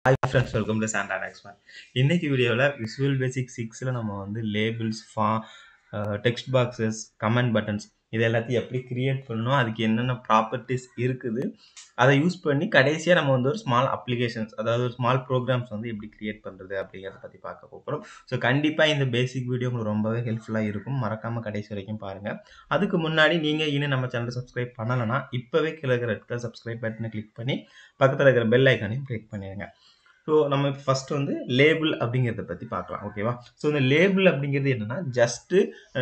hi friends welcome to Santa expert இன்னைக்கு வீடியோவில் visual பேசிக் சிக்ஸில் நம்ம வந்து லேபிள்ஸ் ஃபா டெக்ஸ்ட் பாக்ஸஸ் கமெண்ட் பட்டன்ஸ் இது எல்லாத்தையும் எப்படி கிரியேட் பண்ணணும் அதுக்கு என்னென்ன ப்ராப்பர்ட்டிஸ் இருக்குது அதை யூஸ் பண்ணி கடைசியாக நம்ம வந்து ஒரு ஸ்மால் அப்ளிகேஷன்ஸ் அதாவது ஒரு ஸ்மால் ப்ரோக்ராம்ஸ் வந்து எப்படி கிரியேட் பண்ணுறது அப்படிங்கிறத பற்றி பார்க்க போகிறோம் ஸோ கண்டிப்பாக இந்த பேசிக் வீடியோ உங்களுக்கு ரொம்பவே ஹெல்ப்ஃபுல்லாக இருக்கும் மறக்காமல் கடைசி வரைக்கும் பாருங்கள் அதுக்கு முன்னாடி நீங்கள் இன்னும் நம்ம சேனலை சப்ஸ்கிரைப் பண்ணலைன்னா இப்போவே கீழே இருக்கிற இடத்துல சப்ஸ்கிரைப் பட்டனை கிளிக் பண்ணி பக்கத்தில் இருக்கிற பெல் ஐக்கானையும் கிளிக் பண்ணிடுங்க ஸோ நம்ம ஃபர்ஸ்ட் வந்து லேபிள் அப்படிங்கிறத பற்றி பார்க்கலாம் ஓகேவா ஸோ இந்த லேபிள் அப்படிங்கிறது என்னென்னா ஜஸ்ட்டு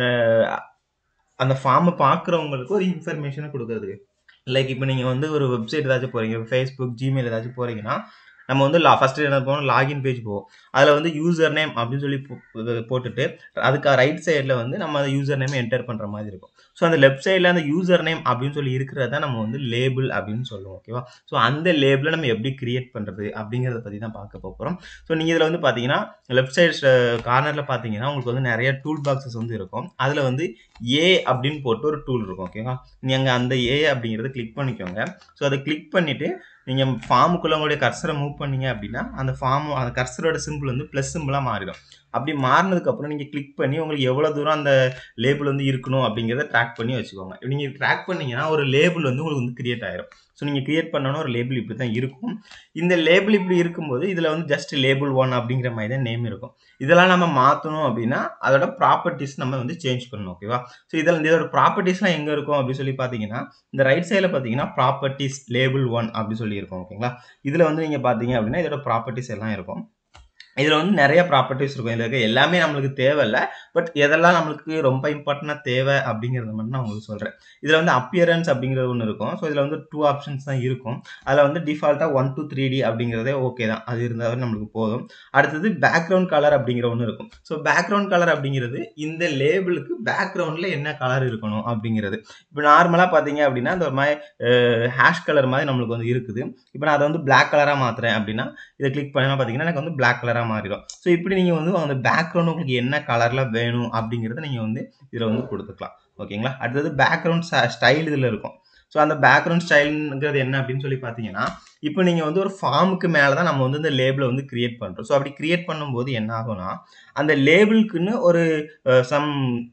அந்த ஃபார்மை பார்க்குறவங்களுக்கு ஒரு இன்ஃபர்மேஷனை கொடுக்குறதுக்கு லைக் இப்போ நீங்கள் வந்து ஒரு வெப்சைட் ஏதாச்சும் போகிறீங்க ஃபேஸ்புக் ஜிமெயில் ஏதாச்சும் போகிறீங்கன்னா நம்ம வந்து லா ஃபஸ்ட்டு என்ன போகணும் லாகின் பேஜ் போவோம் அதில் வந்து யூசர் நேம் அப்படின்னு சொல்லி போட்டுட்டு அதுக்கு ரைட் சைடில் வந்து நம்ம அந்த யூசர் நேம் என்டர் பண்ணுற மாதிரி இருக்கும் ஸோ அந்த லெஃப்ட் சைடில் அந்த யூசர் நேம் அப்படின்னு சொல்லி இருக்கிறத நம்ம வந்து லேபிள் அப்படின்னு சொல்லுவோம் ஓகேவா ஸோ அந்த லேபிளை நம்ம எப்படி கிரியேட் பண்ணுறது அப்படிங்கிறத பற்றி தான் பார்க்க போகிறோம் ஸோ நீங்கள் இதில் வந்து பார்த்தீங்கன்னா லெஃப்ட் சைடு கார்னரில் பார்த்தீங்கன்னா உங்களுக்கு வந்து நிறைய டூல் பாக்ஸஸ் வந்து இருக்கும் அதில் வந்து ஏ அப்படின்னு போட்டு ஒரு டூல் இருக்கும் ஓகேவா நீங்கள் அந்த ஏ அப்படிங்கிறத கிளிக் பண்ணிக்கோங்க ஸோ அதை கிளிக் பண்ணிவிட்டு நீங்கள் ஃபார்முக்குள்ளே உங்களுடைய கர்சரை மூவ் பண்ணீங்க அப்படின்னா அந்த ஃபார்ம் அந்த கர்சரோட சிம்பிள் வந்து ப்ளஸ் சிம்பிளாக மாறிடும் அப்படி மாறினதுக்கப்புறம் நீங்கள் கிளிக் பண்ணி உங்களுக்கு எவ்வளோ தூரம் அந்த லேபிள் வந்து இருக்கணும் அப்படிங்கிறத ட்ராக் பண்ணி வச்சுக்கோங்க நீங்கள் ட்ராக் பண்ணிங்கன்னா ஒரு லேபிள் வந்து உங்களுக்கு வந்து கிரியேட் ஆயிரும் ஸோ நீங்கள் கிரியேட் பண்ணணும் ஒரு லேபிள் இப்படி தான் இருக்கும் இந்த லேபிள் இப்படி இருக்கும்போது இதில் வந்து ஜஸ்ட் லேபிள் ஒன் அப்படிங்கிற மாதிரி தான் நேம் இருக்கும் இதெல்லாம் நம்ம மாற்றணும் அப்படின்னா அதோட ப்ராப்பர்ட்டிஸ் நம்ம வந்து சேஞ்ச் பண்ணணும் ஓகேவா ஸோ இதில் இதோட ப்ராப்பர்ட்டிஸ்லாம் எங்கே இருக்கும் அப்படின்னு சொல்லி பார்த்தீங்கன்னா இந்த ரைட் சைடில் பார்த்தீங்கன்னா ப்ராப்பர்ட்டிஸ் லேபிள் ஒன் அப்படி சொல்லி இருக்கும் ஓகேங்களா இதில் வந்து நீங்கள் பார்த்தீங்க அப்படின்னா இதோட ப்ராப்பர்ட்டிஸ் எல்லாம் இருக்கும் இதில் வந்து நிறைய ப்ராப்பர்ட்டிஸ் இருக்கும் இதில் இருக்க எல்லாமே நம்மளுக்கு தேவையில்லை பட் எதெல்லாம் நம்மளுக்கு ரொம்ப இம்பார்ட்டண்டாக தேவை அப்படிங்கிறத மட்டும் நான் உங்களுக்கு சொல்கிறேன் இதில் வந்து அப்பியரன்ஸ் அப்படிங்கிறது ஒன்று இருக்கும் ஸோ இதில் வந்து டூ ஆப்ஷன்ஸ் தான் இருக்கும் அதில் வந்து டிஃபால்ட்டாக ஒன் டூ த்ரீ டி அப்படிங்கிறதே ஓகே தான் அது இருந்தாலும் நம்மளுக்கு போதும் அடுத்தது பேக்ரவுண்ட் கலர் அப்படிங்கிற ஒன்று இருக்கும் ஸோ பேக்ரவுண்ட் கலர் அப்படிங்கிறது இந்த லேபிளுக்கு பேக்ரவுண்டில் என்ன கலர் இருக்கணும் அப்படிங்கிறது இப்போ நார்மலாக பார்த்தீங்க அப்படின்னா இந்த ஒரு மாதிரி ஹேஷ் கலர் மாதிரி நம்மளுக்கு வந்து இருக்குது இப்போ நான் அதை வந்து பிளாக் கலராக மாற்றுறேன் அப்படின்னா இதை கிளிக் பண்ணால் பார்த்தீங்கன்னா எனக்கு வந்து பிளாக் கலராக மாறிடும் ஸோ இப்படி நீங்கள் வந்து அந்த பேக்ரவுண்ட் உங்களுக்கு என்ன கலரில் வேணும் அப்படிங்கிறத நீங்கள் வந்து இதில் வந்து கொடுத்துக்கலாம் ஓகேங்களா அடுத்தது பேக்ரவுண்ட் ஸ்டைல் இதில் இருக்கும் ஸோ அந்த பேக்ரவுண்ட் ஸ்டைலுங்கிறது என்ன அப்படின்னு சொல்லி பார்த்தீங்கன்னா இப்போ நீங்கள் வந்து ஒரு ஃபார்முக்கு மேலே தான் நம்ம வந்து இந்த லேபிளை வந்து கிரியேட் பண்ணுறோம் ஸோ அப்படி கிரியேட் பண்ணும்போது என்ன ஆகும்னா அந்த லேபிளுக்குன்னு ஒரு சம்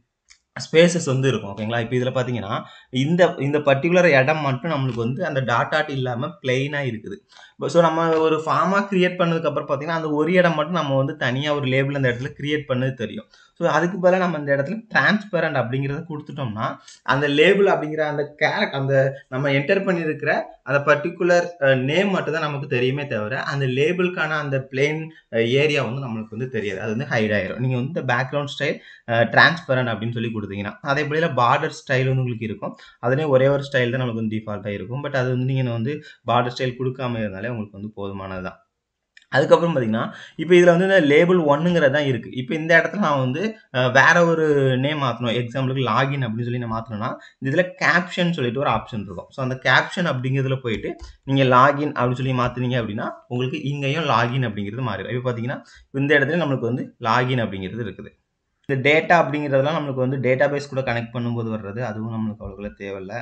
ஸ்பேசஸ் வந்து இருக்கும் ஓகேங்களா இப்போ இதில் பார்த்தீங்கன்னா இந்த இந்த பர்டிகுலர் இடம் மட்டும் நம்மளுக்கு வந்து அந்த டாட்டாட் இல்லாமல் பிளெயினாக இருக்குது ஸோ நம்ம ஒரு ஃபார்மாக கிரியேட் பண்ணதுக்கப்புறம் பார்த்தீங்கன்னா அந்த ஒரு இடம் மட்டும் நம்ம வந்து தனியாக ஒரு லேபிள் அந்த இடத்துல கிரியேட் பண்ணது தெரியும் ஸோ அதுக்கு பதிலாக நம்ம இந்த இடத்துல டிரான்ஸ்பரண்ட் அப்படிங்கிறத கொடுத்துட்டோம்னா அந்த லேபிள் அப்படிங்கிற அந்த கேரக்ட் அந்த நம்ம என்டர் பண்ணியிருக்கிற அந்த பர்டிகுலர் நேம் மட்டும் தான் நமக்கு தெரியுமே தவிர அந்த லேபிளுக்கான அந்த பிளேன் ஏரியா வந்து நம்மளுக்கு வந்து தெரியாது அது வந்து ஹைட் ஆயிரும் நீங்கள் வந்து இந்த பேக்ரவுண்ட் ஸ்டைல் டிரான்ஸ்பரண்ட் அப்படின்னு சொல்லி கொடுத்தீங்கன்னா அதே போல பார்டர் ஸ்டைல் வந்து உங்களுக்கு இருக்கும் அதுலேயும் ஒரே ஒரு ஸ்டைல் தான் நமக்கு வந்து டிஃபால்ட்டாக இருக்கும் பட் அது வந்து நீங்கள் வந்து பார்டர் ஸ்டைல் கொடுக்காம இருந்தாலே உங்களுக்கு வந்து போதுமானது தான் அதுக்கப்புறம் பார்த்தீங்கன்னா இப்போ இதில் வந்து இந்த லேபிள் ஒன்னுங்கிறது தான் இருக்குது இப்போ இந்த இடத்துல நான் வந்து வேற ஒரு நேம் மாற்றணும் எக்ஸாம்பிளுக்கு லாகின் அப்படின்னு சொல்லி நான் மாற்றணும்னா இதில் கேப்ஷன் சொல்லிட்டு ஒரு ஆப்ஷன் இருக்கும் ஸோ அந்த கேப்ஷன் அப்படிங்கிறதுல போயிட்டு நீங்கள் லாகின் அப்படின்னு சொல்லி மாற்றினீங்க அப்படின்னா உங்களுக்கு இங்கேயும் லாகின் அப்படிங்கிறது மாறிடும் இப்போ பார்த்தீங்கன்னா இந்த இடத்துல நம்மளுக்கு வந்து லாகின் அப்படிங்கிறது இருக்குது இந்த டேட்டா அப்படிங்கிறதெல்லாம் நம்மளுக்கு வந்து டேட்டா பேஸ் கூட கனெக்ட் பண்ணும்போது வர்றது அதுவும் நம்மளுக்கு அவ்வளோக்குள்ள தேவையில்லை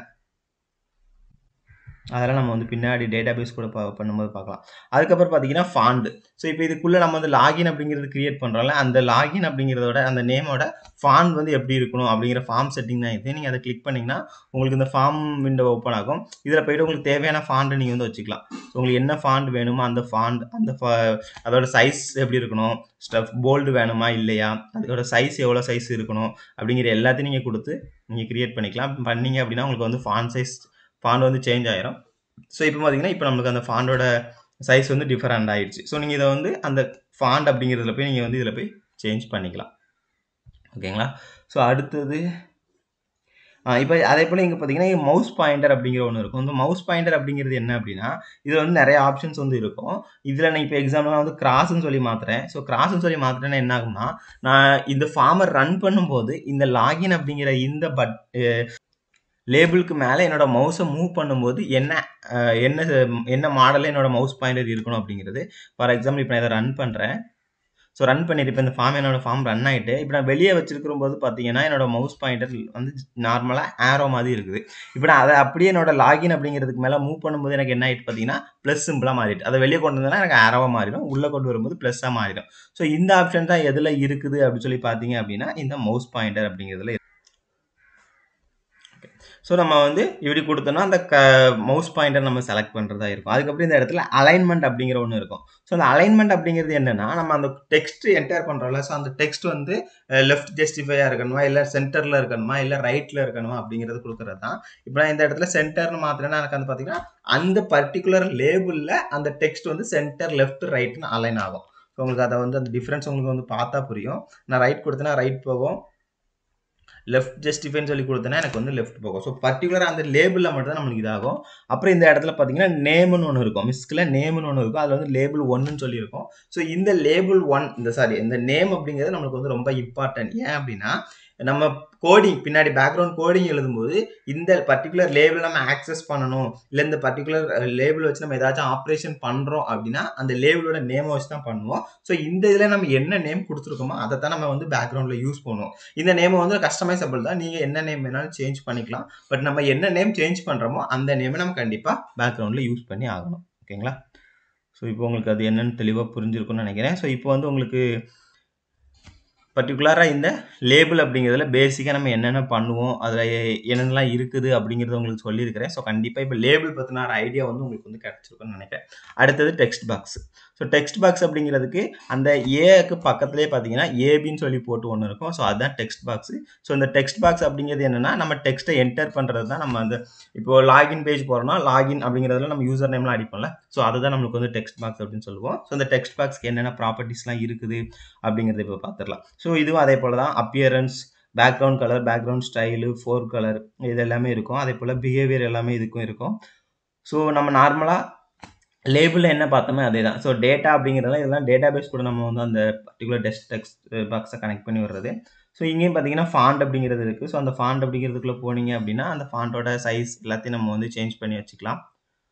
அதெல்லாம் நம்ம வந்து பின்னாடி டேட்டா பேஸ் கூட பா பண்ணும்போது பார்க்கலாம் அதுக்கப்புறம் பார்த்தீங்கன்னா ஃபாண்டு ஸோ இப்போ இதுக்குள்ளே நம்ம வந்து லாகின் அப்படிங்கிறது கிரியேட் பண்ணுறோம்ல அந்த லாகின் அப்படிங்கிறதோட அந்த நேமோட ஃபாண்ட் வந்து எப்படி இருக்கணும் அப்படிங்கிற ஃபார்ம் செட்டிங் தான் இது நீங்கள் அதை கிளிக் பண்ணிங்கன்னா உங்களுக்கு இந்த ஃபார்ம் விண்டோ ஓப்பன் ஆகும் இதில் போய்ட்டு உங்களுக்கு தேவையான ஃபாண்டை நீங்கள் வந்து வச்சுக்கலாம் ஸோ உங்களுக்கு என்ன ஃபாண்ட் வேணுமோ அந்த ஃபாண்ட் அந்த அதோட சைஸ் எப்படி இருக்கணும் ஸ்டஃப் போல்டு வேணுமா இல்லையா அதோட சைஸ் எவ்வளோ சைஸ் இருக்கணும் அப்படிங்கிற எல்லாத்தையும் நீங்கள் கொடுத்து நீங்கள் கிரியேட் பண்ணிக்கலாம் பண்ணீங்க அப்படின்னா உங்களுக்கு வந்து ஃபாண்ட் சைஸ் ஃபாண்ட் வந்து சேஞ்ச் ஆயிரும் ஸோ இப்போ பார்த்தீங்கன்னா இப்போ நம்மளுக்கு அந்த ஃபாண்டோட சைஸ் வந்து டிஃபரெண்ட் ஆயிடுச்சு ஸோ நீங்கள் இதை வந்து அந்த ஃபாண்ட் அப்படிங்கிறதுல போய் நீங்கள் வந்து இதில் போய் சேஞ்ச் பண்ணிக்கலாம் ஓகேங்களா ஸோ அடுத்தது இப்போ அதே போல் இங்கே பார்த்தீங்கன்னா மவுஸ் பாயிண்டர் அப்படிங்கிற ஒன்று இருக்கும் இந்த மவுஸ் பாயிண்டர் அப்படிங்கிறது என்ன அப்படின்னா இதில் வந்து நிறைய ஆப்ஷன்ஸ் வந்து இருக்கும் இதில் நான் இப்போ எக்ஸாம்பிள் வந்து கிராஸ்ன்னு சொல்லி மாற்றுறேன் ஸோ கிராஸ்ன்னு சொல்லி மாற்றுறேன்னா என்ன ஆகும்னா நான் இந்த ஃபார்மை ரன் பண்ணும்போது இந்த லாகின் அப்படிங்கிற இந்த பட் லேபிளுக்கு மேலே என்னோட மவுஸை மூவ் பண்ணும்போது என்ன என்ன என்ன மாடலில் என்னோட மவுஸ் பாயிண்டர் இருக்கணும் அப்படிங்கிறது ஃபார் எக்ஸாம்பிள் இப்போ நான் இதை ரன் பண்ணுறேன் ஸோ ரன் பண்ணிட்டு இப்போ இந்த ஃபார்ம் என்னோட ஃபார்ம் ரன் ஆயிட்டு இப்போ நான் வெளியே வச்சிருக்கிற போது பார்த்தீங்கன்னா என்னோட மவுஸ் பாயிண்டர் வந்து நார்மலாக ஆரோ மாதிரி இருக்குது இப்போ நான் அதை அப்படியே என்னோட லாகின் அப்படிங்கிறதுக்கு மேலே மூவ் பண்ணும்போது எனக்கு என்ன ஆயிட்டு பார்த்தீங்கன்னா ப்ளஸ் சிம்பிளாக மாறிட்டு அதை வெளியே கொண்டு வந்தேன்னா எனக்கு ஆரோவாக மாறிடும் உள்ளே கொண்டு வரும்போது ப்ளஸ்ஸாக மாறிடும் ஸோ இந்த ஆப்ஷன் தான் எதில் இருக்குது அப்படின்னு சொல்லி பார்த்தீங்க அப்படின்னா இந்த மவுஸ் பாயிண்டர் அப்படிங்கிறதுல ஸோ நம்ம வந்து இப்படி கொடுத்தோம்னா அந்த க மவுஸ் பாயிண்டர் நம்ம செலக்ட் பண்ணுறதா இருக்கும் அதுக்கப்புறம் இந்த இடத்துல அலைன்மெண்ட் அப்படிங்கிற ஒன்று இருக்கும் ஸோ அந்த அலைன்மெண்ட் அப்படிங்கிறது என்னன்னா நம்ம அந்த டெக்ஸ்ட் என்டர் பண்ணுறோம்ல ஸோ அந்த டெக்ஸ்ட் வந்து லெஃப்ட் ஜஸ்டிஃபையாக இருக்கணுமா இல்லை சென்டரில் இருக்கணுமா இல்லை ரைட்டில் இருக்கணுமா அப்படிங்கிறது கொடுக்குறது தான் இப்போ நான் இந்த இடத்துல சென்டர்னு மாத்திரன்னா எனக்கு வந்து பார்த்தீங்கன்னா அந்த பர்டிகுலர் லேபிளில் அந்த டெக்ஸ்ட் வந்து சென்டர் லெஃப்ட் ரைட்னு அலைன் ஆகும் ஸோ உங்களுக்கு அதை வந்து அந்த டிஃப்ரென்ஸ் உங்களுக்கு வந்து பார்த்தா புரியும் நான் ரைட் கொடுத்தேன்னா ரைட் போகும் லெஃப்ட் ஜஸ்டிஃபைன்னு சொல்லி கொடுத்தேன்னா எனக்கு வந்து லெஃப்ட் போகும் ஸோ பர்டிகுலராக அந்த லேபிளில் மட்டும் தான் நம்மளுக்கு இதாகும் அப்புறம் இந்த இடத்துல பார்த்தீங்கன்னா நேம்னு ஒன்று இருக்கும் மிஸ்கில் நேம்னு ஒன்று இருக்கும் அதில் வந்து லேபிள் ஒன்றுன்னு சொல்லியிருக்கோம் ஸோ இந்த லேபிள் ஒன் இந்த சாரி இந்த நேம் அப்படிங்கிறது நம்மளுக்கு வந்து ரொம்ப இம்பார்ட்டன்ட் ஏன் அப்படின்னா நம்ம கோடிங் பின்னாடி பேக்ரவுண்ட் கோடிங் எழுதும்போது இந்த பர்டிகுலர் லேபிள் நம்ம ஆக்சஸ் பண்ணணும் இல்லை இந்த பர்டிகுலர் லேபிள் வச்சு நம்ம ஏதாச்சும் ஆப்ரேஷன் பண்ணுறோம் அப்படின்னா அந்த லேபிளோட நேமை வச்சு தான் பண்ணுவோம் ஸோ இந்த இதில் நம்ம என்ன நேம் கொடுத்துருக்கோமோ அதை தான் நம்ம வந்து பேக்ரவுண்டில் யூஸ் பண்ணுவோம் இந்த நேமை வந்து கஸ்டமைசபிள் தான் நீங்கள் என்ன நேம் வேணாலும் சேஞ்ச் பண்ணிக்கலாம் பட் நம்ம என்ன நேம் சேஞ்ச் பண்ணுறோமோ அந்த நேமை நம்ம கண்டிப்பாக பேக்ரவுண்டில் யூஸ் பண்ணி ஆகணும் ஓகேங்களா ஸோ இப்போ உங்களுக்கு அது என்னன்னு தெளிவாக புரிஞ்சிருக்கும்னு நினைக்கிறேன் ஸோ இப்போ வந்து உங்களுக்கு பர்டிகுலராக இந்த லேபிள் அப்படிங்கிறதுல பேசிக்காக நம்ம என்னென்ன பண்ணுவோம் அதில் என்னென்னலாம் இருக்குது அப்படிங்கிறத உங்களுக்கு சொல்லியிருக்கிறேன் ஸோ கண்டிப்பாக இப்போ லேபிள் பற்றின ஒரு ஐடியா வந்து உங்களுக்கு வந்து கிடச்சிருக்குன்னு நினைக்கிறேன் அடுத்தது text box so text box அப்படிங்கிறதுக்கு அந்த ஏக்கு பக்கத்துலேயே பார்த்தீங்கன்னா ஏபின்னு சொல்லி போட்டு ஒன்று இருக்கும் ஸோ அதுதான் டெக்ஸ்ட் பாக்ஸ் ஸோ இந்த டெக்ஸ்ட் பாக்ஸ் அப்படிங்கிறது என்னென்னா நம்ம டெக்ஸ்ட்டை என்டர் பண்ணுறது தான் நம்ம அந்த இப்போ லாகின் பேஜ் போகிறோம்னா லாகின் அப்படிங்கிறதுல நம்ம யூசர் நேம்லாம் அடிப்போம்ல ஸோ அதுதான் நம்மளுக்கு வந்து டெக்ஸ்ட் பாக்ஸ் அப்படின்னு சொல்லுவோம் ஸோ இந்த டெக்ஸ்ட் பாக்ஸ்க்கு என்னென்ன ப்ராப்பர்ட்டிஸ்லாம் இருக்குது அப்படிங்கிறத இப்போ பார்த்துடலாம் ஸோ இதுவும் அதே போல் தான் appearance background colour background style fore colour இது எல்லாமே இருக்கும் அதே போல் பிஹேவியர் எல்லாமே இதுக்கும் இருக்கும் ஸோ நம்ம நார்மலாக லேபிளில் என்ன பார்த்தோமே அதே தான் ஸோ டேட்டா அப்படிங்கிறதெல்லாம் இதெல்லாம் டேட்டா பேஸ் கூட நம்ம வந்து அந்த பர்டிகுலர் டெஸ்ட் டெக்ஸ்ட் பாக்ஸை கனெக்ட் பண்ணி வர்றது ஸோ இங்கேயும் பார்த்தீங்கன்னா ஃபாண்ட் அப்படிங்கிறது இருக்குது ஸோ அந்த ஃபாண்ட் அப்படிங்கிறதுக்குள்ளே போனீங்க அப்படின்னா அந்த ஃபாண்ட்டோட சைஸ் எல்லாத்தையும் நம்ம வந்து சேஞ்ச் பண்ணி வச்சுக்கலாம்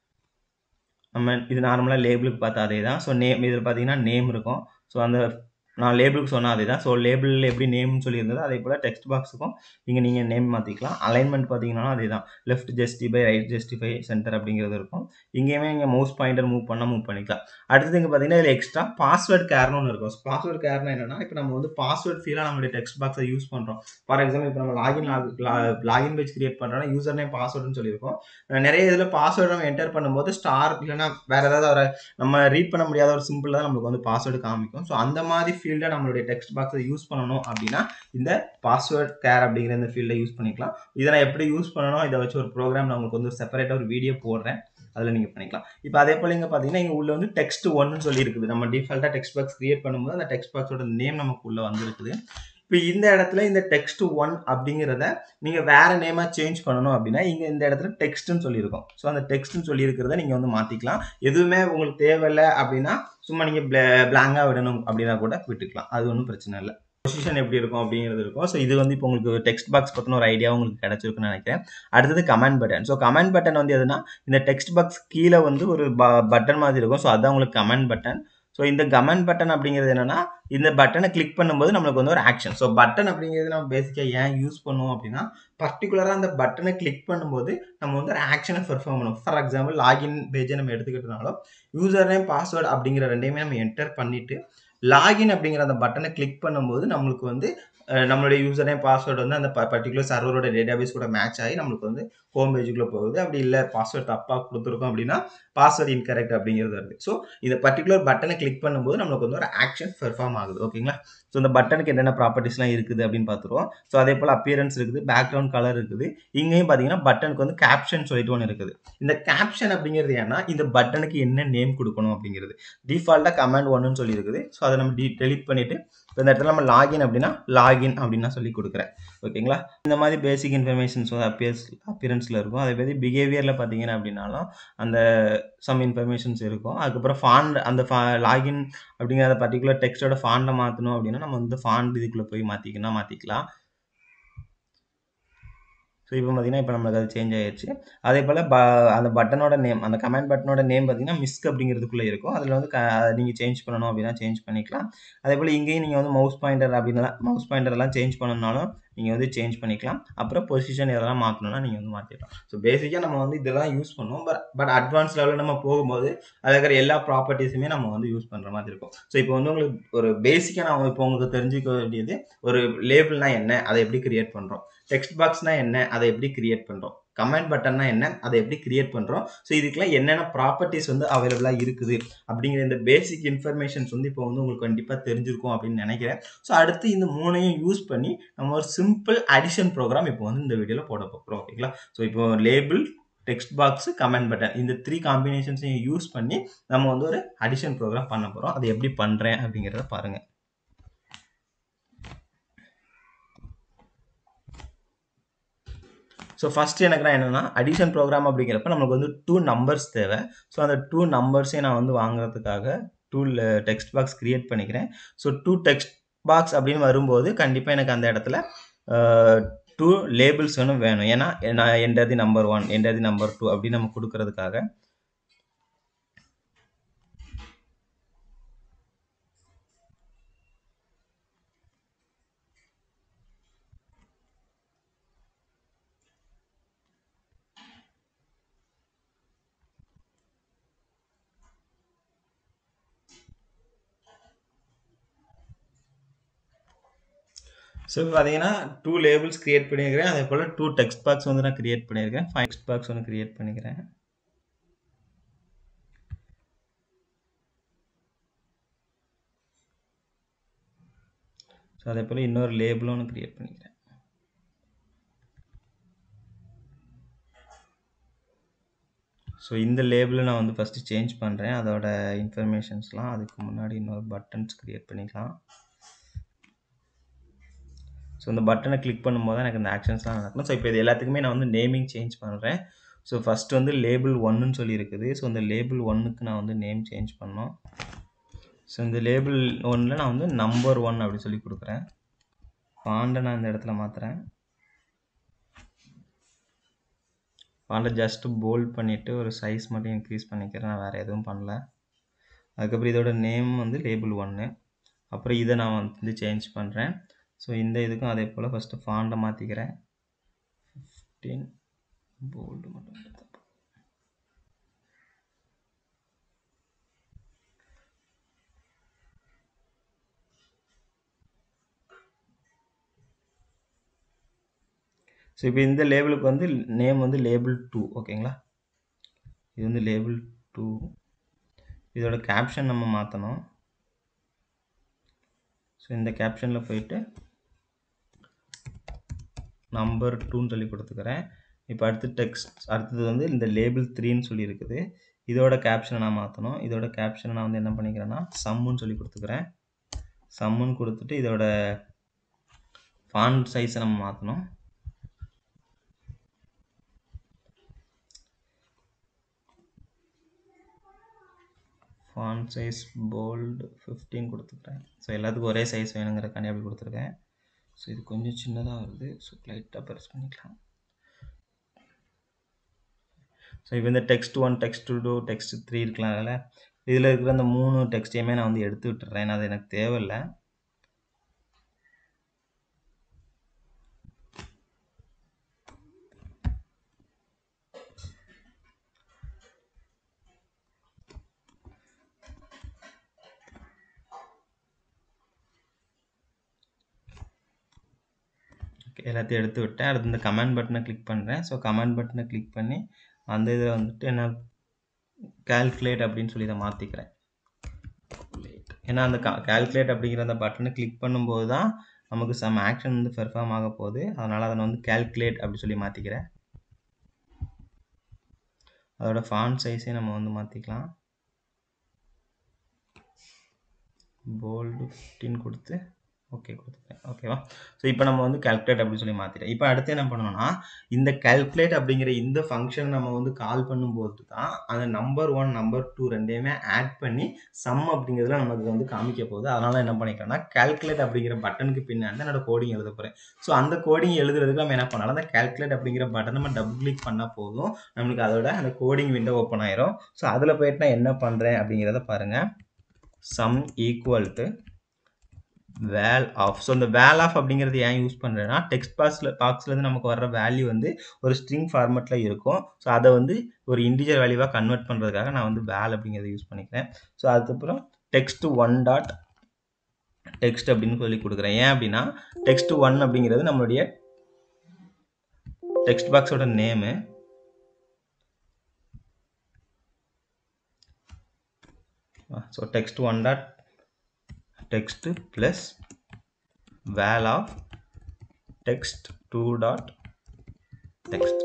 நம்ம இது நார்மலாக லேபிளுக்கு பார்த்தா அதே தான் ஸோ நேம் இதில் பார்த்தீங்கன்னா நேம் இருக்கும் ஸோ அந்த நான் லேபிளுக்கு சொன்னால் அதே தான் ஸோ லேபிளில் எப்படி நேம்னு சொல்லியிருந்தது அதே போல் டெக்ஸ்ட் பாக்ஸுக்கும் இங்கே நீங்கள் நேம் மாற்றிக்கலாம் அலைன்மெண்ட் பார்த்தீங்கன்னா அதே தான் left justify right justify centre அப்படிங்கிறது இருக்கும் இங்கேயுமே நீங்கள் மவுஸ் பாயிண்டர் மூவ் பண்ணால் மூவ் பண்ணிக்கலாம் அடுத்தது இங்கே பார்த்தீங்கன்னா இதில் எக்ஸ்ட்ரா பாஸ்வேர்ட் கேர்னு ஒன்று இருக்கும் பாஸ்வேர்ட் கேர்னா என்னன்னா இப்போ நம்ம வந்து பாஸ்வேர்ட் ஃபீலாக நம்மளுடைய டெக்ஸ்ட் பாக்ஸை யூஸ் பண்ணுறோம் ஃபார் எக்ஸாம்பிள் இப்போ நம்ம லாகின் லாகின் பேஜ் கிரியேட் பண்ணுறோம்னா யூசர் நேம் பாஸ்வேர்டுன்னு சொல்லியிருக்கோம் நிறைய இதில் பாஸ்வேர்டு நம்ம என்டர் பண்ணும்போது ஸ்டார் இல்லைன்னா வேறு ஏதாவது ஒரு நம்ம ரீட் பண்ண முடியாத ஒரு சிம்பிள் தான் நம்மளுக்கு வந்து பாஸ்வேர்டு காமிக்கும் ஸோ அந்த மாதிரி ஃபீல்டை நம்மளுடைய டெக்ஸ்ட் பாக்ஸை யூஸ் பண்ணணும் அப்படின்னா இந்த பாஸ்வேர்ட் கேர் அப்படிங்கிற இந்த ஃபீல்டை யூஸ் பண்ணிக்கலாம் இதை நான் எப்படி யூஸ் பண்ணணும் இதை வச்சு ஒரு ப்ரோக்ராம் நான் உங்களுக்கு வந்து செப்பரேட்டாக ஒரு வீடியோ போடுறேன் அதில் நீங்கள் பண்ணிக்கலாம் இப்போ அதே போல் இங்கே பார்த்தீங்கன்னா இங்கே உள்ள வந்து டெக்ஸ்ட் ஒன்னு சொல்லி இருக்குது நம்ம டிஃபால்ட்டாக டெக்ஸ்ட் பாக்ஸ் கிரியேட் பண்ணும்போது அந்த டெக்ஸ்ட் பாக்ஸோட நேம் நமக்கு உள்ள வந்துருக்குது இப்போ இந்த இடத்துல இந்த டெக்ஸ்ட் ஒன் அப்படிங்கிறத நீங்கள் வேற நேமாக சேஞ்ச் பண்ணணும் அப்படின்னா இங்கே இந்த இடத்துல டெக்ஸ்ட்னு சொல்லியிருக்கோம் ஸோ அந்த டெக்ஸ்ட்னு சொல்லியிருக்கிறத நீங்கள் வந்து மாற்றிக்கலாம் எதுவுமே உங்களுக்கு தேவையில்லை அப்படின்னா சும்மா நீங்கள் பிளாங்காக விடணும் அப்படின்னா கூட விட்டுக்கலாம் அது ஒன்றும் பிரச்சனை இல்லை பொசிஷன் எப்படி இருக்கும் அப்படிங்கிறது இருக்கும் ஸோ இது வந்து இப்போ உங்களுக்கு டெக்ஸ்ட் பாக்ஸ் பற்றின ஒரு ஐடியா உங்களுக்கு கிடச்சிருக்குன்னு நினைக்கிறேன் அடுத்தது comment button so comment button வந்து எதுனா இந்த டெக்ஸ்ட் பாக்ஸ் கீழே வந்து ஒரு பட்டன் மாதிரி இருக்கும் ஸோ அதுதான் உங்களுக்கு கமெண்ட் பட்டன் ஸோ இந்த கமெண்ட் பட்டன் அப்படிங்கிறது என்னன்னா இந்த பட்டனை கிளிக் பண்ணும்போது நம்மளுக்கு வந்து ஒரு ஆக்ஷன் ஸோ பட்டன் அப்படிங்கிறது நம்ம பேசிக்காக ஏன் யூஸ் பண்ணுவோம் அப்படின்னா பர்டிகுலராக அந்த பட்டனை கிளிக் பண்ணும்போது நம்ம வந்து ஒரு ஆக்ஷனை பெர்ஃபார்ம் பண்ணுவோம் ஃபார் எக்ஸாம்பிள் லாகின் பேஜை நம்ம எடுத்துக்கிட்டனாலும் யூசர் நேம் பாஸ்வேர்டு அப்படிங்கிற ரெண்டையுமே நம்ம என்டர் பண்ணிட்டு லாகின் அப்படிங்கிற அந்த பட்டனை கிளிக் பண்ணும்போது நம்மளுக்கு வந்து நம்மளுடைய யூசர் நேம் பாஸ்வேர்டு வந்து அந்த பர்டிகுலர் சர்வரோட டேட்டாபேஸ் கூட மேட்ச் ஆகி நம்மளுக்கு வந்து ஹோம் பேஜுக்குள்ளே போகுது அப்படி இல்லை பாஸ்வேர்ட் தப்பாக கொடுத்துருக்கோம் அப்படின்னா பாஸ்வேர்ட் இன்கரெக்ட் அப்படிங்கிறது வருது ஸோ இந்த பர்டிகுலர் பட்டனை கிளிக் பண்ணும்போது நம்மளுக்கு வந்து ஒரு ஆக்ஷன் பெர்ஃபார்ம் ஆகுது ஓகேங்களா ஸோ இந்த பட்டனுக்கு என்னென்ன ப்ராப்பர்ட்டிஸ்லாம் இருக்குது அப்படின்னு பார்த்துருவோம் ஸோ அதே போல் அப்பியரன்ஸ் இருக்குது பேக்ரவுண்ட் கலர் இருக்குது இங்கேயும் பார்த்தீங்கன்னா பட்டனுக்கு வந்து கேப்ஷன் சொல்லிட்டு ஒன்று இருக்குது இந்த கேப்ஷன் அப்படிங்கிறது ஏன்னா இந்த பட்டனுக்கு என்ன நேம் கொடுக்கணும் அப்படிங்கிறது டிஃபால்ட்டாக கமெண்ட் ஒன்றுன்னு சொல்லி இருக்குது ஸோ அதை நம்ம டி டெலிட் பண்ணிவிட்டு இப்போ இந்த இடத்துல நம்ம லாகின் அப்படின்னா லாகின் அப்படின்னு நான் சொல்லி கொடுக்குறேன் ஓகேங்களா இந்த மாதிரி பேசிக் இன்ஃபர்மேஷன்ஸ் வந்து அப்பியர்ஸ் அப்பியரன்ஸில் இருக்கும் அதே மாதிரி பிஹேவியரில் பார்த்தீங்கன்னா அப்படின்னாலும் அந்த சம் இன்ஃபர்மேஷன்ஸ் இருக்கும் அதுக்கப்புறம் ஃபாண்ட் அந்த ஃபா லாகின் அப்படிங்கிற அந்த பர்டிகுலர் டெக்ஸ்டோட ஃபாண்டை மாற்றணும் அப்படின்னா நம்ம வந்து ஃபாண்ட் இதுக்குள்ளே போய் மாற்றிக்கணும் மாற்றிக்கலாம் ஸோ இப்போ பார்த்தீங்கன்னா இப்போ நம்மளுக்கு அது சேஞ்ச் ஆயிடுச்சு அதே போல் ப அந்த பட்டனோட நேம் அந்த கமெண்ட் பட்டனோட நேம் பார்த்தீங்கன்னா மிஸ்க் அப்படிங்கிறதுக்குள்ளே இருக்கும் அதில் வந்து க நீங்கள் சேஞ்ச் பண்ணணும் அப்படின்னா சேஞ்ச் பண்ணிக்கலாம் அதே போல் இங்கேயும் நீங்கள் வந்து மவுஸ் பாயிண்டர் அப்படின்னா மவுஸ் பாயிண்டர்லாம் சேஞ்ச் பண்ணணும்னாலும் நீங்கள் வந்து சேஞ்ச் பண்ணிக்கலாம் அப்புறம் பொசிஷன் இதெல்லாம் மாற்றணும்னா நீங்கள் வந்து மாற்றிக்கலாம் ஸோ பேசிக்காக நம்ம வந்து இதெல்லாம் யூஸ் பண்ணுவோம் பட் பட் அட்வான்ஸ் லெவலில் நம்ம போகும்போது அதில் இருக்கிற எல்லா ப்ராப்பர்ட்டிஸுமே நம்ம வந்து யூஸ் பண்ணுற மாதிரி இருக்கும் ஸோ இப்போ வந்து உங்களுக்கு ஒரு பேசிக்காக நான் இப்போ உங்களுக்கு தெரிஞ்சுக்க வேண்டியது ஒரு லேபிள்னா என்ன அதை எப்படி கிரியேட் பண்ணுறோம் டெக்ஸ்ட் பாக்ஸ்னா என்ன அதை எப்படி கிரியேட் பண்ணுறோம் கமெண்ட் பட்டன்னா என்ன அதை எப்படி கிரியேட் பண்ணுறோம் ஸோ இதுக்கெல்லாம் என்னென்ன ப்ராப்பர்ட்டிஸ் வந்து அவைலபிளாக இருக்குது அப்படிங்கிற இந்த பேசிக் இன்ஃபர்மேஷன்ஸ் வந்து இப்போ வந்து உங்களுக்கு கண்டிப்பாக தெரிஞ்சிருக்கும் அப்படின்னு நினைக்கிறேன் ஸோ அடுத்து இந்த மூணையும் யூஸ் பண்ணி நம்ம ஒரு சிம்பிள் அடிஷன் ப்ரோக்ராம் இப்போ வந்து இந்த வீடியோவில் போட போகிறோம் ஓகேங்களா ஸோ இப்போ label text box command button இந்த த்ரீ காம்பினேஷன்ஸையும் யூஸ் பண்ணி நம்ம வந்து ஒரு அடிஷன் ப்ரோக்ராம் பண்ண போகிறோம் அதை எப்படி பண்ணுறேன் அப்படிங்கிறத பாருங்கள் ஸோ ஃபஸ்ட்டு எனக்கு நான் என்னென்னா அடிஷன் ப்ரோக்ராம் அப்படிங்கிறப்ப நமக்கு வந்து டூ நம்பர்ஸ் தேவை ஸோ அந்த டூ நம்பர்ஸையும் நான் வந்து வாங்குறதுக்காக டூ டெக்ஸ்ட் பாக்ஸ் க்ரியேட் பண்ணிக்கிறேன் ஸோ டூ டெக்ஸ்ட் பாக்ஸ் அப்படின்னு வரும்போது கண்டிப்பாக எனக்கு அந்த இடத்துல டூ லேபிள்ஸ் வேணும் வேணும் ஏன்னா நான் enter the number one enter the number two அப்படின்னு நம்ம கொடுக்கறதுக்காக ஸோ இப்போ பார்த்தீங்கன்னா டூ லேபிள்ஸ் க்ரியேட் பண்ணியிருக்கிறேன் அதே போல் டூ டெக்ஸ்ட் பாக்ஸ் வந்து நான் க்ரியேட் பண்ணியிருக்கேன் ஃபைவ் டெக்ஸ்ட் பாக்ஸ் ஒன்று க்ரியேட் பண்ணிக்கிறேன் ஸோ அதே போல் இன்னொரு லேபிளும் ஒன்று க்ரியேட் பண்ணிக்கிறேன் ஸோ இந்த லேபிளை நான் வந்து ஃபஸ்ட்டு சேஞ்ச் பண்ணுறேன் அதோட இன்ஃபர்மேஷன்ஸ்லாம் அதுக்கு முன்னாடி இன்னொரு பட்டன்ஸ் க்ரியேட் பண்ணிக்கலாம் ஸோ இந்த பட்டனை கிளிக் பண்ணும்போது எனக்கு இந்த ஆக்ஷன்ஸ்லாம் நடக்கணும் ஸோ இப்போ இது எல்லாத்துக்குமே நான் வந்து நேமிங் சேஞ்ச் பண்ணுறேன் ஸோ ஃபஸ்ட் வந்து லேபிள் ஒன்னுன்னு சொல்லி இருக்குது ஸோ இந்த லேபிள் ஒன்னுக்கு நான் வந்து நேம் சேஞ்ச் பண்ணோம் ஸோ இந்த லேபிள் ஒன்னில் நான் வந்து நம்பர் ஒன் அப்படி சொல்லி கொடுக்குறேன் ஃபாண்டை நான் இந்த இடத்துல மாற்றுறேன் ஃபாண்டை ஜஸ்ட்டு போல்ட் பண்ணிவிட்டு ஒரு சைஸ் மட்டும் இன்க்ரீஸ் பண்ணிக்கிறேன் நான் வேறு எதுவும் பண்ணல அதுக்கப்புறம் இதோட நேம் வந்து லேபிள் ஒன்று அப்புறம் இதை நான் வந்து சேஞ்ச் பண்ணுறேன் ஸோ இந்த இதுக்கும் அதே போல் ஃபஸ்ட்டு ஃபாண்டை மாற்றிக்கிறேன் ஃபிஃப்டீன் போல்டு மட்டும் ஸோ இப்போ இந்த லேபிளுக்கு வந்து நேம் வந்து லேபிள் டூ ஓகேங்களா இது வந்து லேபிள் டூ இதோட கேப்ஷன் நம்ம மாற்றணும் ஸோ இந்த கேப்ஷனில் போயிட்டு நம்பர் டூன்னு சொல்லி கொடுத்துக்கிறேன் இப்போ அடுத்து டெக்ஸ்ட் அடுத்தது வந்து இந்த லேபிள் த்ரீன்னு சொல்லி இருக்குது இதோட கேப்ஷனை நான் மாற்றணும் இதோட கேப்ஷனை நான் வந்து என்ன பண்ணிக்கிறேன்னா சம்முன்னு சொல்லி கொடுத்துக்கிறேன் சம்முன்னு கொடுத்துட்டு இதோட ஃபாண்ட் சைஸை நம்ம மாற்றணும் ஃபாண்ட் சைஸ் போல்டு ஃபிஃப்டீன் கொடுத்துக்கிறேன் ஸோ எல்லாத்துக்கும் ஒரே சைஸ் வேணுங்கிறக்காண்டி அப்படி கொடுத்துருக்கேன் ஸோ இது கொஞ்சம் சின்னதாக வருது ஸோ லைட்டாக ப்ரெஸ் பண்ணிக்கலாம் ஸோ இப்போ இந்த text one text two text three இருக்கலாம் அதில் இதில் இருக்கிற அந்த மூணு டெக்ஸ்ட்டையுமே நான் வந்து எடுத்து விட்டுறேன் ஏன்னா அது எனக்கு தேவையில்லை எல்லாத்தையும் எடுத்து விட்டேன் அடுத்து இந்த கமெண்ட் பட்டனை கிளிக் பண்ணுறேன் ஸோ கமெண்ட் பட்டனை கிளிக் பண்ணி அந்த இதில் வந்துட்டு என்ன கேல்குலேட் அப்படின்னு சொல்லி இதை மாற்றிக்கிறேன் ஏன்னா அந்த கேல்குலேட் அப்படிங்கிற அந்த பட்டனை கிளிக் பண்ணும்போது தான் நமக்கு சம் ஆக்ஷன் வந்து பெர்ஃபார்ம் ஆக போகுது அதனால் அதை நான் வந்து கேல்குலேட் அப்படி சொல்லி மாற்றிக்கிறேன் அதோட ஃபாண்ட் சைஸையும் நம்ம வந்து மாற்றிக்கலாம் போல்டு ஃபிஃப்டின் கொடுத்து ஓகே கொடுத்துருக்கேன் ஓகேவா ஸோ இப்போ நம்ம வந்து கால்குலேட் அப்படின்னு சொல்லி மாற்றிட்டேன் இப்போ அடுத்து என்ன பண்ணணும்னா இந்த கால்குலேட் அப்படிங்கிற இந்த ஃபங்க்ஷன் நம்ம வந்து கால் பண்ணும்போது தான் அந்த நம்பர் ஒன் நம்பர் டூ ரெண்டையுமே ஆட் பண்ணி சம் அப்படிங்கிறதுல நமக்கு வந்து காமிக்க போகுது அதனால என்ன பண்ணிக்கிறேன்னா கால்குலேட் அப்படிங்கிற பட்டனுக்கு பின்னாடி என்னோட கோடிங் எழுத போகிறேன் ஸோ அந்த கோடிங் எழுதுறதுக்கு நம்ம என்ன பண்ணலாம் அந்த கால்குலேட் அப்படிங்கிற பட்டன் நம்ம டபுள் கிளிக் பண்ணால் போதும் நம்மளுக்கு அதோட அந்த கோடிங் விண்டோ ஓப்பன் ஆயிரும் ஸோ அதில் போயிட்டு நான் என்ன பண்ணுறேன் அப்படிங்கிறத பாருங்கள் sum equal to val of so இந்த வேல் ஆஃப் அப்படிங்கிறது ஏன் யூஸ் பண்ணுறேன்னா டெக்ஸ்ட் பாக்ஸில் பாக்ஸ்லேருந்து நமக்கு வர்ற வேல்யூ வந்து ஒரு ஸ்ட்ரிங் ஃபார்மெட்டில் இருக்கும் ஸோ அதை வந்து ஒரு இன்டிஜர் வேல்யூவாக கன்வெர்ட் பண்ணுறதுக்காக நான் வந்து வேல் அப்படிங்கிறத யூஸ் பண்ணிக்கிறேன் ஸோ அதுக்கப்புறம் டெக்ஸ்ட் ஒன் டாட் டெக்ஸ்ட் அப்படின்னு சொல்லி கொடுக்குறேன் ஏன் அப்படின்னா டெக்ஸ்ட் ஒன் அப்படிங்கிறது நம்மளுடைய டெக்ஸ்ட் பாக்ஸோட name so text one dot text plus val of text 2 dot text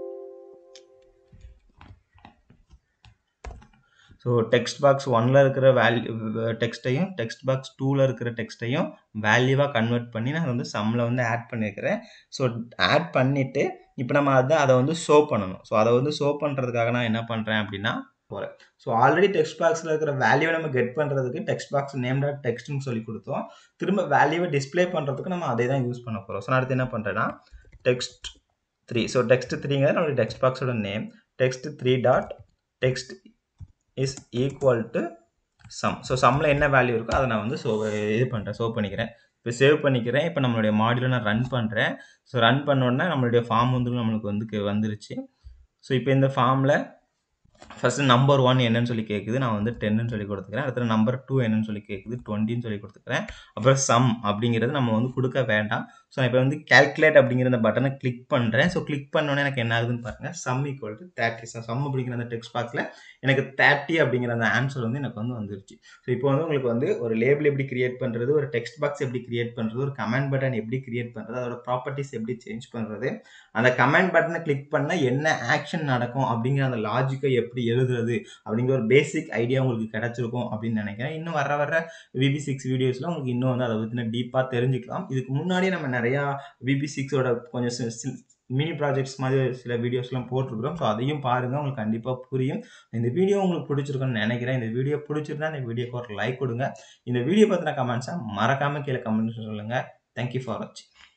so text box ஒன்ல இருக்கிற வேல்யூ டெக்ஸ்ட்டையும் டெக்ஸ்ட் பாக்ஸ் டூவில் இருக்கிற டெக்ஸ்ட்டையும் வேல்யூவாக கன்வெர்ட் பண்ணி நான் வந்து சம்மில் வந்து ஆட் பண்ணியிருக்கிறேன் ஸோ ஆட் பண்ணிவிட்டு இப்போ நம்ம அதை அதை வந்து ஷோ பண்ணணும் ஸோ அதை வந்து ஷோ பண்ணுறதுக்காக நான் என்ன பண்ணுறேன் அப்படின்னா போகிறேன் ஸோ ஆல்ரெடி டெக்ஸ்ட் பாக்ஸில் இருக்கிற வேல்யூவை நம்ம கெட் பண்ணுறதுக்கு டெக்ஸ்ட் பாக்ஸ் நேம் டாட் டெக்ஸ்ட்னு சொல்லி கொடுத்தோம் திரும்ப வேல்யூவை டிஸ்பிளே பண்ணுறதுக்கு நம்ம அதே தான் யூஸ் பண்ண போகிறோம் ஸோ நான் அடுத்து என்ன பண்ணுறேன்னா டெக்ஸ்ட் த்ரீ ஸோ டெக்ஸ்ட் த்ரீங்கிறது நம்மளுடைய டெக்ஸ்ட் பாக்ஸோட name text three dot text is equal to sum so சம்மில் என்ன வேல்யூ இருக்கோ அதை நான் வந்து ஸோ இது பண்ணுறேன் ஷோ பண்ணிக்கிறேன் இப்போ சேவ் பண்ணிக்கிறேன் இப்போ நம்மளுடைய மாடியூலை நான் ரன் பண்ணுறேன் ஸோ ரன் பண்ணோடனே நம்மளுடைய ஃபார்ம் வந்து நம்மளுக்கு வந்து வந்துருச்சு ஸோ இப்போ இந்த ஃபார்மில் ஃபஸ்ட்டு நம்பர் ஒன் என்னன்னு சொல்லி கேட்குது நான் வந்து டென்னு சொல்லி கொடுத்துக்கிறேன் அடுத்த நம்பர் டூ என்னன்னு சொல்லி கேட்குது டுவெண்ட்டின்னு சொல்லி கொடுத்துக்கிறேன் அப்புறம் சம் அப்படிங்கிறது நம்ம வந்து கொடுக்க வேண்டாம் ஸோ இப்போ வந்து கேல்குலேட் அப்படிங்கிற அந்த பட்டனை கிளிக் பண்ணுறேன் ஸோ கிளிக் பண்ணோன்னே எனக்கு என்ன ஆகுதுன்னு பாருங்கள் sum equal to thirty so sum அப்படிங்கிற அந்த டெக்ஸ்ட் பாக்ஸில் எனக்கு தேர்ட்டி அப்படிங்கிற அந்த ஆன்சர் வந்து எனக்கு வந்து வந்துருச்சு ஸோ இப்போ வந்து உங்களுக்கு வந்து ஒரு லேபிள் எப்படி கிரியேட் பண்ணுறது ஒரு டெக்ஸ்ட் பாக்ஸ் எப்படி கிரியேட் பண்ணுறது ஒரு கமெண்ட் பட்டன் எப்படி கிரியேட் பண்ணுறது அதோட ப்ராப்பர்ட்டிஸ் எப்படி சேஞ்ச் பண்ணுறது அந்த கமெண்ட் பட்டனை கிளிக் பண்ணால் என்ன ஆக்ஷன் நடக்கும் அப்படிங்கிற அந்த லாஜிக்கை எப்படி எழுதுறது அப்படிங்கிற ஒரு பேசிக் ஐடியா உங்களுக்கு கிடைச்சிருக்கும் அப்படின்னு நினைக்கிறேன் இன்னும் வர வர விபி சிக்ஸ் வீடியோஸில் உங்களுக்கு இன்னும் வந்து அதை பற்றின டீப்பாக தெரிஞ்சுக்கலாம் இதுக்கு முன்னாடியே நம்ம நிறையா விபி சிக்ஸோட கொஞ்சம் மினி ப்ராஜெக்ட்ஸ் மாதிரி சில வீடியோஸ்லாம் போட்டிருக்கிறோம் ஸோ அதையும் பாருங்கள் உங்களுக்கு கண்டிப்பாக புரியும் இந்த வீடியோ உங்களுக்கு பிடிச்சிருக்குன்னு நினைக்கிறேன் இந்த வீடியோ பிடிச்சிருந்தா இந்த வீடியோக்கு ஒரு லைக் கொடுங்க இந்த வீடியோ பற்றின கமெண்ட்ஸை மறக்காமல் கீழே கமெண்ட்ஸ் சொல்லுங்கள் தேங்க்யூ ஃபார் வாட்சிங்